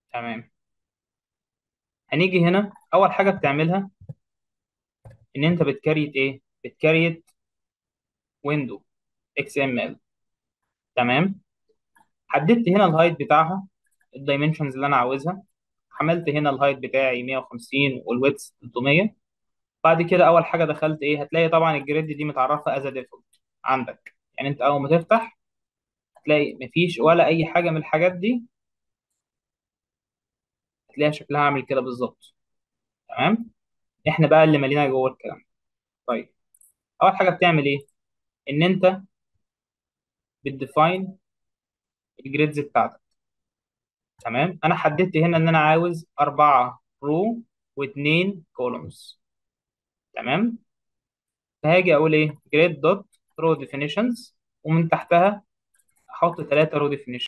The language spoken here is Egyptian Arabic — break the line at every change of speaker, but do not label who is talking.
تمام هنيجي هنا اول حاجه بتعملها ان انت بتكريت ايه بتكريت ويندو اكس ام ال تمام حددت هنا الهايت بتاعها الدايمنشنز اللي انا عاوزها عملت هنا الهايت بتاعي 150 والويدث 300 بعد كده اول حاجه دخلت ايه هتلاقي طبعا الجريد دي متعرفه از ديفولت عندك يعني انت اول ما تفتح هتلاقي مفيش ولا اي حاجه من الحاجات دي هتلاقي شكلها عامل كده بالظبط تمام احنا بقى اللي مالينا جوه الكلام طيب اول حاجه بتعمل ايه ان انت بتديفاين الجريدز بتاعتك تمام انا حددت هنا ان انا عاوز أربعة رو واثنين كولومز تمام فهاجي اقول ايه جريد دوت رو ديفينيشنز ومن تحتها احط ثلاثة رو ديفينيشن